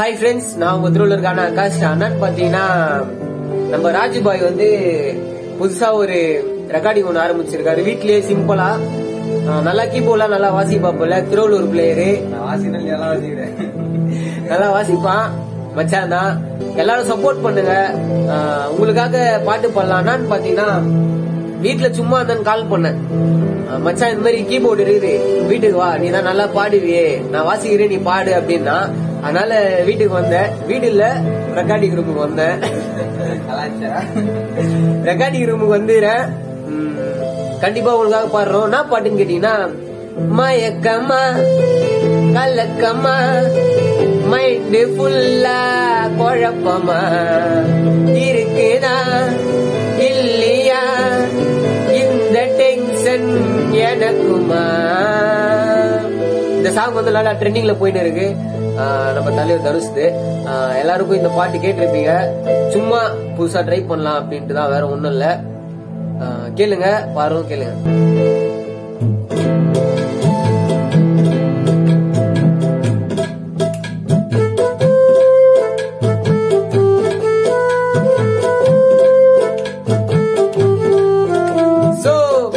hi friends நான் உங்க திருவள்ளூருக்கான ஆகாஷ் அண்ணன் பாத்தீங்கன்னா நம்ம ராஜுபாய் வந்து புதுசா ஒரு ரெக்கார்டிங் ஒன்று ஆரம்பிச்சிருக்காரு வீட்லயே சிம்பிளா அஹ், நல்லா கீபோர்ட்லாம் நல்லா வாசிப்பாப்புல திருவள்ளூர் பிளேயரு நான் வாசிக்கிறேன் எல்லாம் வாசிக்கிறேன் நல்லா வாசிப்பான் மச்சான் தான் எல்லாரும் சப்போர்ட் பண்ணுங்க அஹ், உங்களுக்காக பாட்டு பாடலாம்னான்னு பாத்தீங்கன்னா வீட்டுல சும்மா இருந்தேன்னு கால் பண்ணேன் அஹ், மச்சான் இந்த மாதிரி கீபோர்டு இருக்குது வீட்டுக்கு வா நீ தான் நல்லா பாடுவியே நான் வாசிக்கிறேன் நீ பாடு அப்படின்னா அதனால வீட்டுக்கு வந்தேன் வீடு இல்ல ரெக்கார்டிங் ரூமுக்கு வந்தேன் கலாச்சா ரெக்கார்டிங் ரூமுக்கு வந்துடுறேன் உம், கண்டிப்பா உங்களுக்காக பாடுறோம் என்ன பாட்டுன்னு கேட்டீங்கன்னா மயக்கமா கலக்கமா மைண்டு ஃபுல்லா குழப்பமா இருக்குதா இல்லையா இந்த டென்ஷன் எனக்குமா இந்த சாங் வந்து நல்லா ட்ரெண்டிங்ல போயிட்டு இருக்கு ஆஹ் நம்ம தலைவர் தருசுது ஆஹ் எல்லாருக்கும் இந்த பாட்டு கேட்டிருப்பீங்க சும்மா புதுசா ட்ரை பண்ணலாம் அப்படின்ட்டு தான் வேற ஒண்ணும் இல்ல ஆஹ் கேளுங்க பாருங்க கேளுங்க So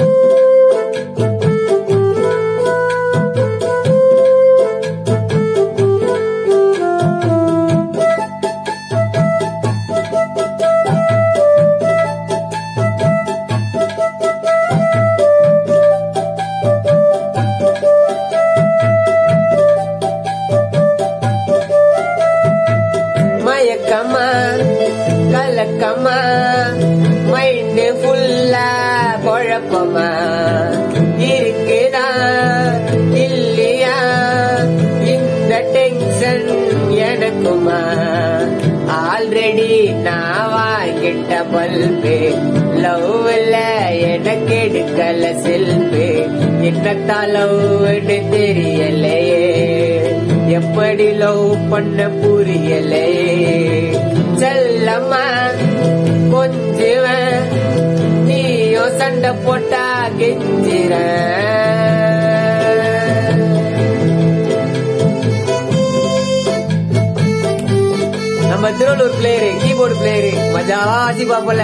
மயக்கமா கலக்கமா மைண்டு ஃபுல்லா குழப்பமா இருக்குதா இல்லையா இந்த டென்ஷன் எனக்குமா ஆல்ரெடி நான் வாங்கிட்ட பல்பு லவ்ல எனக்கு எடுக்கல செல்பு என்னத்தான் லவ்னு தெரியலையே எப்படி லவ் பண்ண புரியலையே செல்லம்மா கொஞ்சுவன் நீயோ சண்டை போட்டா கெஞ்சிற நம்ம திருவள்ளூர் பிளேயரு கீபோர்டு பிளேயரு மஜாவா ஆசி பாப்பல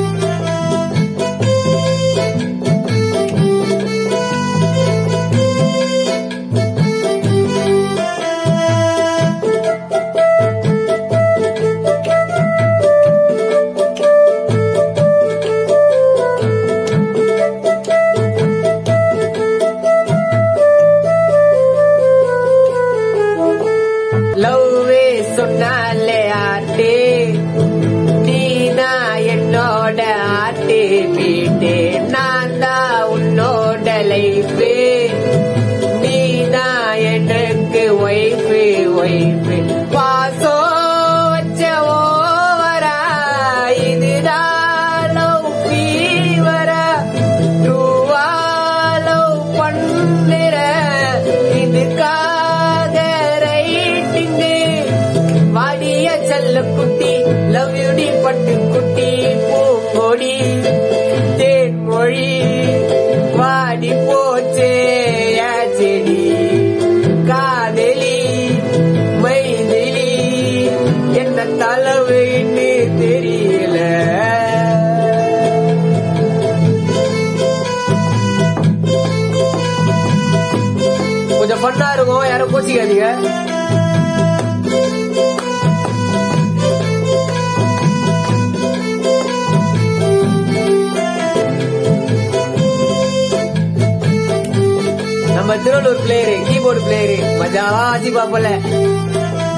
லவ்வே சொன்னாலே ஆட்டு நீதான் என்னோட ஆட்டு வீட்டு நான் தான் உன்னோட லைஃபு நீதான் எனக்கு ஒய்ஃபு ஒய்ஃபு பாசம் வச்ச ஓவரா இதுதான் லவ் ஃபீவரா ட்ரூவா லவ் பண்ணுற இதுக்காக ரைட்டிங்கு வாடிய செல்ல குட்டி லவ் யூடி பட்டு குட்டி பூங்கொடி தேன்மொழி வாடி போச்சே என் செடி காதலி மைதிலி என்ன தலைவைன்னு தெரியல கொஞ்சம் ஃபன்னா இருக்கும் யாரும் கோச்சிக்காதீங்க நம்ம திருவள்ளூர் பிளேயரு கீபோர்டு பிளேயரு மஜாவா ஆசி பாப்பல